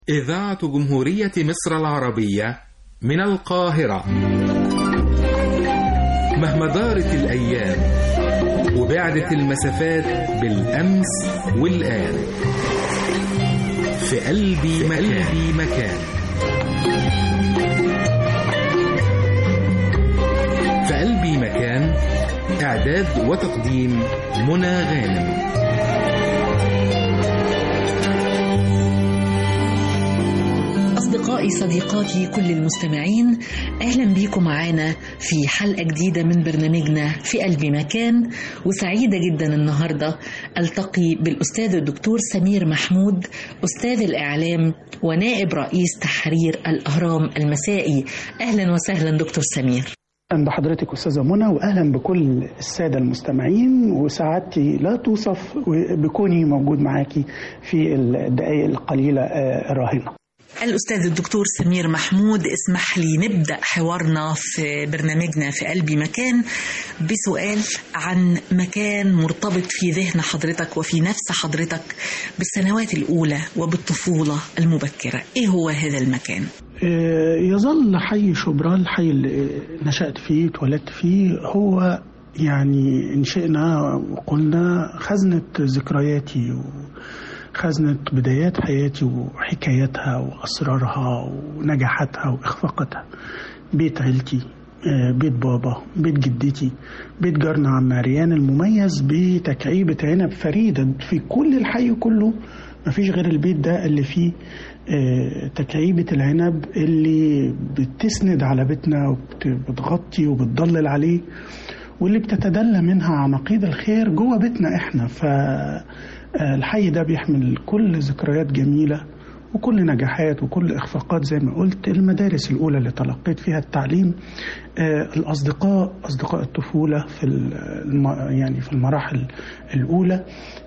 إذاعة جمهورية مصر العربية من القاهرة مهما دارت الأيام وبعدت المسافات بالأمس والآن في قلبي مكان, قلبي مكان في قلبي مكان إعداد وتقديم منى غانم أصدقائي صديقاتي كل المستمعين أهلا بيكم معانا في حلقة جديدة من برنامجنا في قلبي مكان وسعيدة جدا النهاردة ألتقي بالأستاذ الدكتور سمير محمود أستاذ الإعلام ونائب رئيس تحرير الأهرام المسائي أهلا وسهلا دكتور سمير اهلا بحضرتك استاذه منى واهلا بكل الساده المستمعين وسعادتي لا توصف بكوني موجود معاكي في الدقائق القليله الراهنه الأستاذ الدكتور سمير محمود اسمح لي نبدأ حوارنا في برنامجنا في قلبي مكان بسؤال عن مكان مرتبط في ذهن حضرتك وفي نفس حضرتك بالسنوات الأولى وبالطفولة المبكرة إيه هو هذا المكان؟ يظل حي شبرا الحي اللي نشأت فيه اتولدت فيه هو يعني إن شئنا وقلنا خزنة ذكرياتي و خزنة بدايات حياتي وحكاياتها وأسرارها ونجاحاتها وإخفاقاتها بيت عيلتي بيت بابا بيت جدتي بيت جارنا عم مريان المميز بتكعيبة عنب فريدة في كل الحي كله مفيش غير البيت ده اللي فيه تكعيبة العنب اللي بتسند على بيتنا وبتغطي وبتضلل عليه واللي بتتدلى منها عناقيد الخير جوه بيتنا احنا ف الحي ده بيحمل كل ذكريات جميلة وكل نجاحات وكل إخفاقات زي ما قلت المدارس الأولى اللي تلقيت فيها التعليم الأصدقاء أصدقاء الطفولة في يعني في المراحل الأولى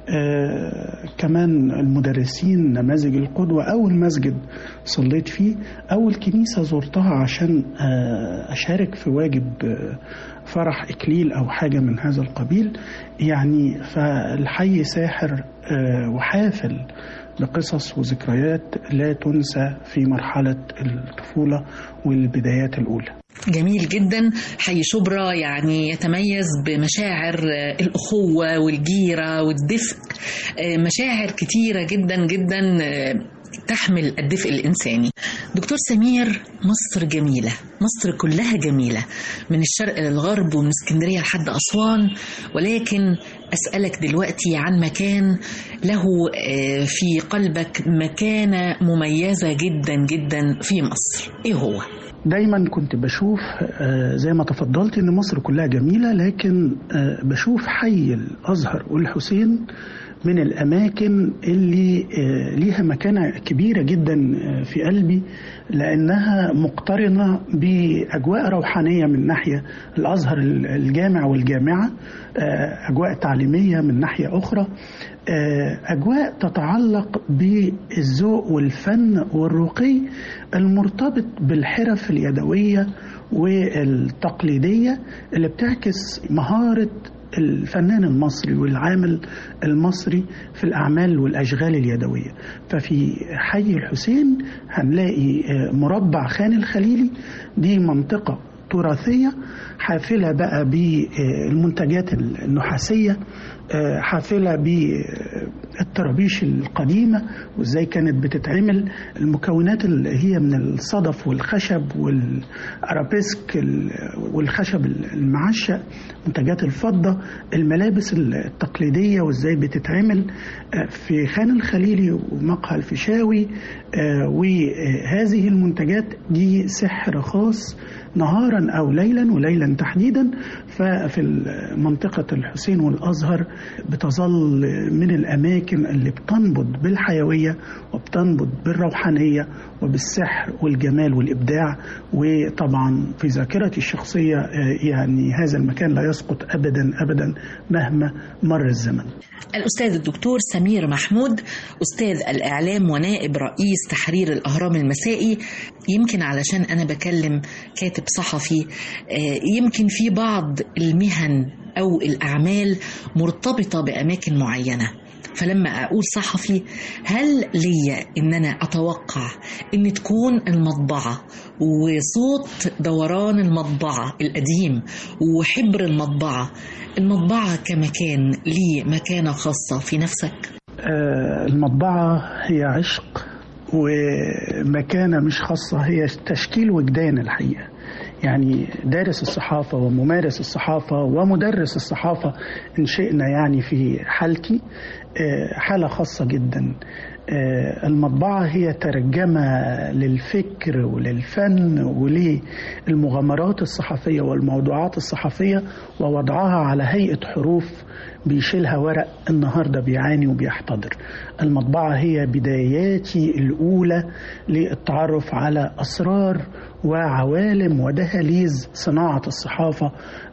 كمان المدرسين نماذج القدوة أول مسجد صليت فيه أول كنيسة زرتها عشان أشارك في واجب فرح إكليل أو حاجة من هذا القبيل يعني فالحي ساحر وحافل بقصص وذكريات لا تنسى في مرحلة الطفولة والبدايات الأولى جميل جدا حي شبرا يعني يتميز بمشاعر الأخوة والجيرة والدفء مشاعر كتيرة جدا جدا تحمل الدفء الإنساني دكتور سمير مصر جميلة مصر كلها جميلة من الشرق للغرب ومن اسكندرية لحد أسوان ولكن أسألك دلوقتي عن مكان له في قلبك مكانة مميزة جدا جدا في مصر إيه هو؟ دايما كنت بشوف زي ما تفضلت ان مصر كلها جميله لكن بشوف حي الازهر والحسين من الاماكن اللي ليها مكانه كبيره جدا في قلبي لانها مقترنه باجواء روحانيه من ناحيه الازهر الجامع والجامعه اجواء تعليميه من ناحيه اخرى اجواء تتعلق بالذوق والفن والرقي المرتبط بالحرف اليدويه والتقليديه اللي بتعكس مهاره الفنان المصري والعامل المصري في الأعمال والأشغال اليدوية ففي حي الحسين هنلاقي مربع خان الخليلي دي منطقة تراثية حافلة بقى بالمنتجات النحاسية حافلة بالطرابيش القديمة وازاي كانت بتتعمل المكونات اللي هي من الصدف والخشب والارابيسك والخشب المعشق منتجات الفضة الملابس التقليدية وازاي بتتعمل في خان الخليلي ومقهى الفيشاوي وهذه المنتجات دي سحر خاص نهارا او ليلا وليلا تحديدا ففي منطقه الحسين والازهر بتظل من الاماكن اللي بتنبض بالحيويه وبتنبض بالروحانيه وبالسحر والجمال والابداع وطبعا في ذاكرتي الشخصيه يعني هذا المكان لا يسقط ابدا ابدا مهما مر الزمن. الاستاذ الدكتور سمير محمود استاذ الاعلام ونائب رئيس تحرير الاهرام المسائي يمكن علشان انا بكلم كاتب صحفي يمكن في بعض المهن او الاعمال مرتبطه باماكن معينه فلما أقول صحفي هل لي إن أنا أتوقع إن تكون المطبعة وصوت دوران المطبعة القديم وحبر المطبعة المطبعة كمكان ليه مكانة خاصة في نفسك؟ آه، المطبعة هي عشق ومكانة مش خاصة هي تشكيل وجدان الحقيقة يعني دارس الصحافة وممارس الصحافة ومدرس الصحافة إن شئنا يعني في حالتي آه، حالة خاصة جدا آه، المطبعة هي ترجمة للفكر وللفن وللمغامرات الصحفية والموضوعات الصحفية ووضعها على هيئة حروف بيشيلها ورق النهارده بيعاني وبيحتضر. المطبعة هي بداياتي الأولى للتعرف على أسرار وعوالم ودهاليز صناعة الصحافة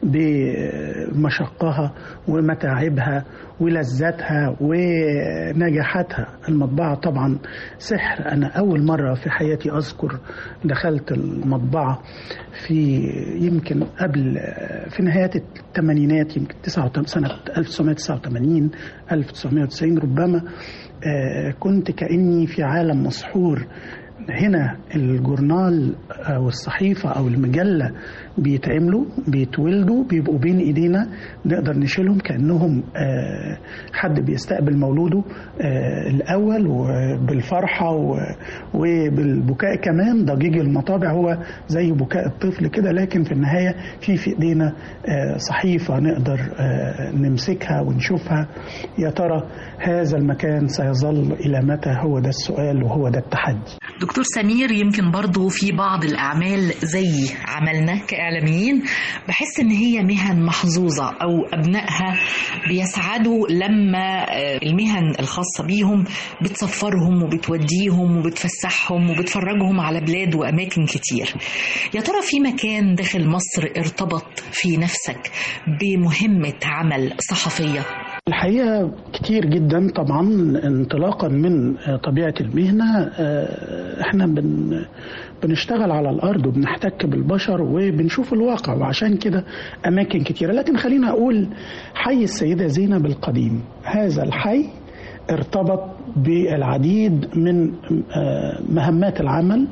بمشقها ومتاعبها ولذاتها ونجاحاتها المطبعة طبعا سحر أنا أول مرة في حياتي أذكر دخلت المطبعة في يمكن قبل في نهاية الثمانينات يمكن سنة 1989 1990 ربما كنت كأني في عالم مسحور هنا الجورنال او الصحيفه او المجله بيتعملوا بيتولدوا بيبقوا بين ايدينا نقدر نشيلهم كانهم حد بيستقبل مولوده الاول وبالفرحه وبالبكاء كمان ضجيج المطابع هو زي بكاء الطفل كده لكن في النهايه في في ايدينا صحيفه نقدر نمسكها ونشوفها يا ترى هذا المكان سيظل الى متى هو ده السؤال وهو ده التحدي دكتور سمير يمكن برضو في بعض الأعمال زي عملنا كإعلاميين بحس إن هي مهن محظوظة أو أبنائها بيسعدوا لما المهن الخاصة بيهم بتسفرهم وبتوديهم وبتفسحهم وبتفرجهم على بلاد وأماكن كتير يا ترى في مكان داخل مصر ارتبط في نفسك بمهمة عمل صحفية الحقيقة كتير جدا طبعا انطلاقا من طبيعة المهنة احنا بن بنشتغل على الأرض وبنحتك بالبشر وبنشوف الواقع وعشان كده أماكن كتيرة لكن خلينا أقول حي السيدة زينب القديم هذا الحي ارتبط بالعديد من مهمات العمل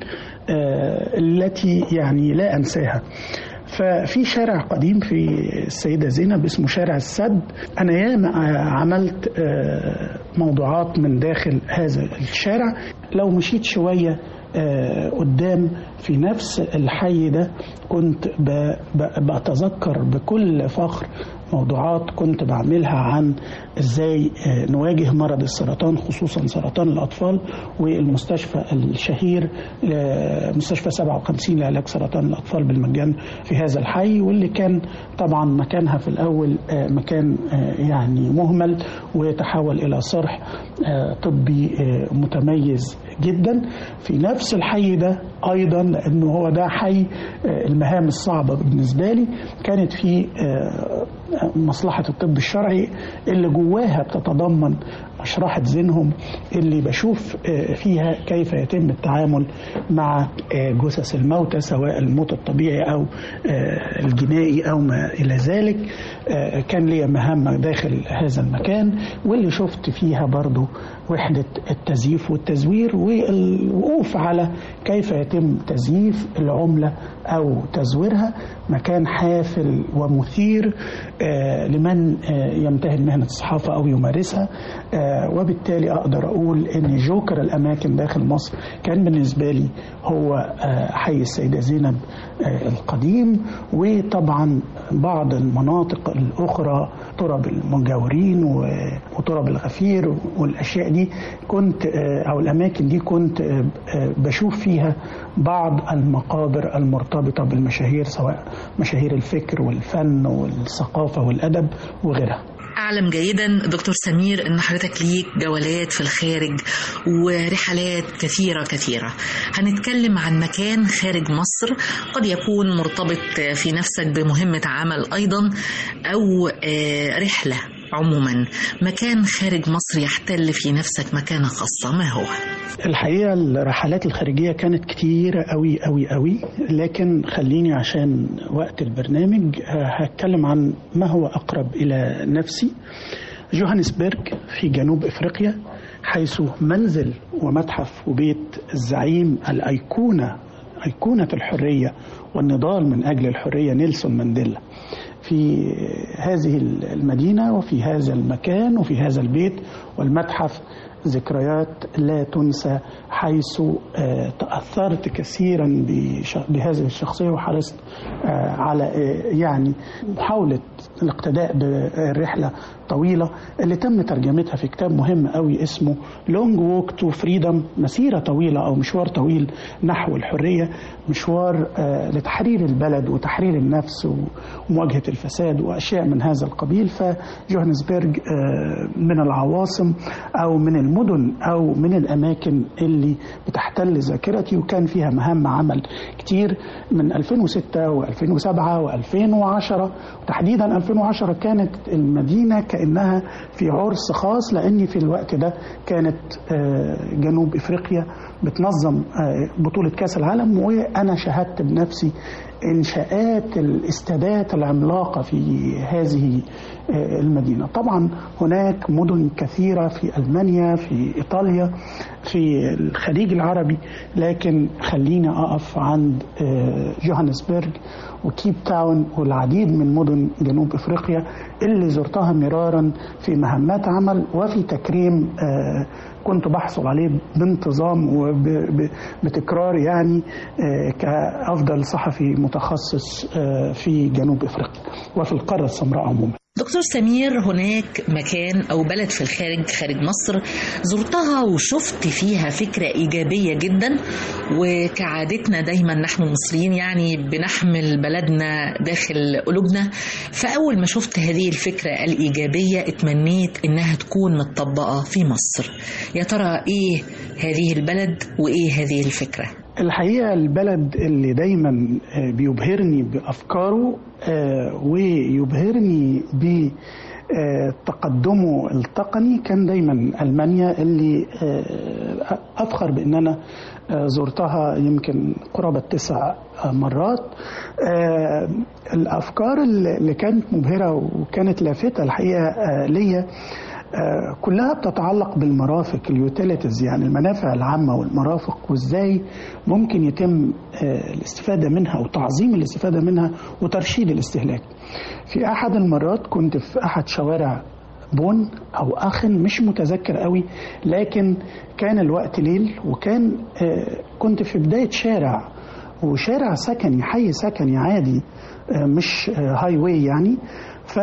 التي يعني لا أنساها ففي شارع قديم في السيدة زينب اسمه شارع السد أنا ياما عملت موضوعات من داخل هذا الشارع لو مشيت شوية قدام في نفس الحي ده كنت بتذكر بكل فخر موضوعات كنت بعملها عن ازاي نواجه مرض السرطان خصوصا سرطان الاطفال والمستشفى الشهير مستشفى 57 لعلاج سرطان الاطفال بالمجان في هذا الحي واللي كان طبعا مكانها في الاول مكان يعني مهمل ويتحول الى صرح طبي متميز جدا في نفس الحي ده ايضا لانه هو ده حي المهام الصعبه بالنسبه لي كانت في مصلحه الطب الشرعي اللي جواها بتتضمن مشرحة ذهنهم اللي بشوف فيها كيف يتم التعامل مع جثث الموتى سواء الموت الطبيعي أو الجنائي أو ما إلى ذلك كان لي مهمة داخل هذا المكان واللي شفت فيها برضو وحدة التزييف والتزوير والوقوف على كيف يتم تزييف العملة أو تزويرها مكان حافل ومثير لمن يمتهن مهنة الصحافة أو يمارسها وبالتالي أقدر أقول أن جوكر الأماكن داخل مصر كان بالنسبة لي هو حي السيدة زينب القديم وطبعا بعض المناطق الأخرى تراب المجاورين وتراب الغفير والأشياء دي كنت أو الأماكن دي كنت بشوف فيها بعض المقابر المرتبطة بالمشاهير سواء مشاهير الفكر والفن والثقافة والأدب وغيرها أعلم جيدا دكتور سمير أن حضرتك ليك جولات في الخارج ورحلات كثيرة كثيرة هنتكلم عن مكان خارج مصر قد يكون مرتبط في نفسك بمهمة عمل أيضا أو رحلة عموما مكان خارج مصر يحتل في نفسك مكانة خاصة ما هو؟ الحقيقة الرحلات الخارجية كانت كتيرة قوي قوي قوي لكن خليني عشان وقت البرنامج هتكلم عن ما هو أقرب إلى نفسي جوهانسبرج في جنوب افريقيا حيث منزل ومتحف وبيت الزعيم الايقونه ايقونه الحريه والنضال من اجل الحريه نيلسون مانديلا في هذه المدينه وفي هذا المكان وفي هذا البيت والمتحف ذكريات لا تنسى حيث تأثرت كثيرا بهذه الشخصية وحرصت على يعني محاولة الاقتداء بالرحلة طويلة اللي تم ترجمتها في كتاب مهم قوي اسمه لونج ووك تو فريدم مسيرة طويلة أو مشوار طويل نحو الحرية مشوار لتحرير البلد وتحرير النفس ومواجهة الفساد وأشياء من هذا القبيل فجوهانسبرج من العواصم أو من المدن أو من الأماكن اللي بتحتل ذاكرتي وكان فيها مهام عمل كتير من 2006 و2007 و2010 وتحديدا 2010 كانت المدينة كأنها في عرس خاص لأني في الوقت ده كانت جنوب إفريقيا بتنظم بطولة كأس العالم وأنا شاهدت بنفسي انشاءات الاستادات العملاقه في هذه المدينه طبعا هناك مدن كثيره في المانيا في ايطاليا في الخليج العربي لكن خليني اقف عند جوهانسبرج وكيب تاون والعديد من مدن جنوب افريقيا اللي زرتها مرارا في مهمات عمل وفي تكريم كنت بحصل عليه بانتظام وبتكرار يعني كافضل صحفي متخصص في جنوب افريقيا وفي القاره السمراء عموما دكتور سمير هناك مكان أو بلد في الخارج خارج مصر زرتها وشفت فيها فكرة إيجابية جدا وكعادتنا دايما نحن المصريين يعني بنحمل بلدنا داخل قلوبنا فأول ما شفت هذه الفكرة الإيجابية اتمنيت إنها تكون متطبقة في مصر يا ترى إيه هذه البلد وإيه هذه الفكرة؟ الحقيقة البلد اللي دايما بيبهرني بأفكاره ويبهرني بتقدمه التقني كان دايما ألمانيا اللي أفخر بأن أنا زرتها يمكن قرابة تسع مرات الأفكار اللي كانت مبهرة وكانت لافتة الحقيقة ليا كلها بتتعلق بالمرافق اليوتيليتيز يعني المنافع العامة والمرافق وازاي ممكن يتم الاستفادة منها وتعظيم الاستفادة منها وترشيد الاستهلاك في أحد المرات كنت في أحد شوارع بون أو أخن مش متذكر قوي لكن كان الوقت ليل وكان كنت في بداية شارع وشارع سكني حي سكني عادي مش هاي واي يعني ف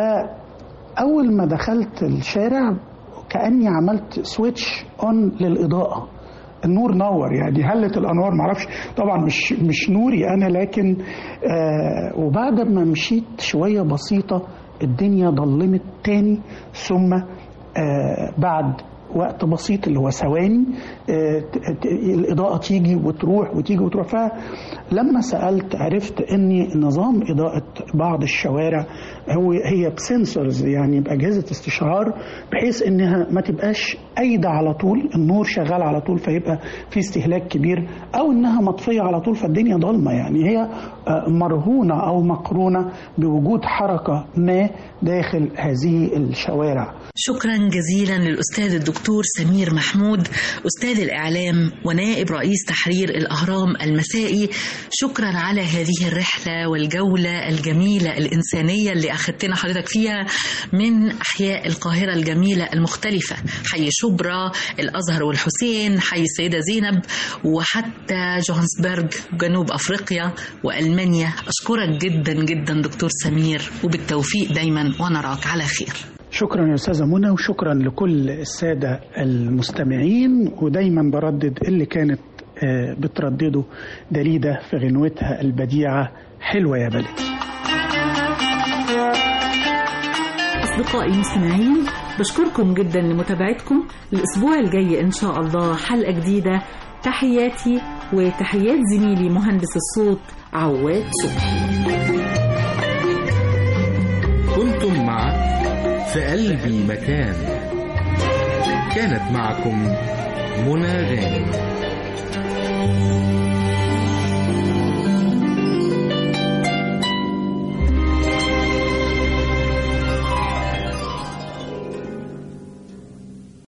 اول ما دخلت الشارع كاني عملت سويتش اون للاضاءه النور نور يعني هلت الانوار معرفش طبعا مش مش نوري انا لكن آه وبعد ما مشيت شويه بسيطه الدنيا ضلمت تاني ثم آه بعد وقت بسيط اللي هو ثواني آه الاضاءه تيجي وتروح وتيجي وتروح فلما سالت عرفت ان نظام اضاءه بعض الشوارع هو هي بسنسورز يعني باجهزه استشعار بحيث انها ما تبقاش قايده على طول النور شغال على طول فيبقى في استهلاك كبير او انها مطفيه على طول فالدنيا ضلمه يعني هي مرهونه او مقرونه بوجود حركه ما داخل هذه الشوارع شكرا جزيلا للاستاذ الدكتور سمير محمود استاذ الاعلام ونائب رئيس تحرير الاهرام المسائي شكرا على هذه الرحله والجوله الجميله الانسانيه اللي اخذتنا حضرتك فيها من احياء القاهره الجميله المختلفه حي شبرا الازهر والحسين حي السيده زينب وحتى جوهانسبرج جنوب افريقيا والمانيا اشكرك جدا جدا دكتور سمير وبالتوفيق دايما ونراك على خير شكرا يا استاذه منى وشكرا لكل الساده المستمعين ودايما بردد اللي كانت بتردده دليده في غنوتها البديعه حلوه يا بلدي أصدقائي المستمعين بشكركم جدا لمتابعتكم الأسبوع الجاي إن شاء الله حلقة جديدة تحياتي وتحيات زميلي مهندس الصوت عواد صبحي كنتم مع في قلبي مكان كانت معكم منى غانم